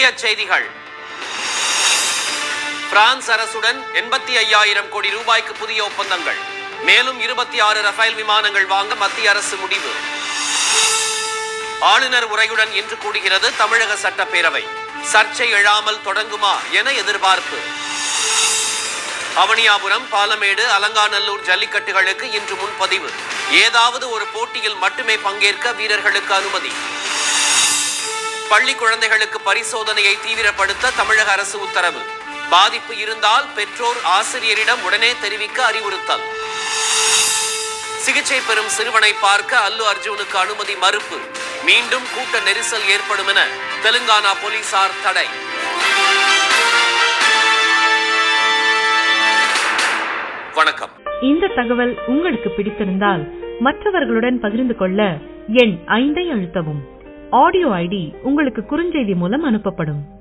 இந்திய செய்திகள் பிரான்ஸ் அரசுடன் எண்பத்தி ஐயாயிரம் கோடி ரூபாய்க்கு புதிய ஒப்பந்தங்கள் மேலும் இருபத்தி ஆறு ரஃபேல் விமானங்கள் வாங்க மத்திய அரசு முடிவு ஆளுநர் உரையுடன் இன்று கூடுகிறது தமிழக சட்டப்பேரவை சர்ச்சை எழாமல் தொடங்குமா என எதிர்பார்ப்பு அவனியாபுரம் பாலமேடு அலங்காநல்லூர் ஜல்லிக்கட்டுகளுக்கு இன்று முன்பதிவு ஏதாவது ஒரு போட்டியில் மட்டுமே பங்கேற்க வீரர்களுக்கு அனுமதி பள்ளி குழந்தைகளுக்கு பரிசோதனையை தீவிரப்படுத்த தமிழக அரசு உத்தரவு பாதிப்பு இருந்தால் பெற்றோர் ஆசிரியரிடம் உடனே தெரிவிக்க அறிவுறுத்தல் சிகிச்சை பெறும் சிறுவனை பார்க்க அல்லு அர்ஜுனுக்கு அனுமதி மறுப்பு மீண்டும் கூட்ட நெரிசல் ஏற்படும் என தெலுங்கானா போலீசார் தடை வணக்கம் இந்த தகவல் உங்களுக்கு பிடித்திருந்தால் மற்றவர்களுடன் பகிர்ந்து கொள்ள எண் ஐந்தை அழுத்தவும் ஆடியோ ஐடி உங்களுக்கு குறுஞ்செய்தி மூலம் அனுப்பப்படும்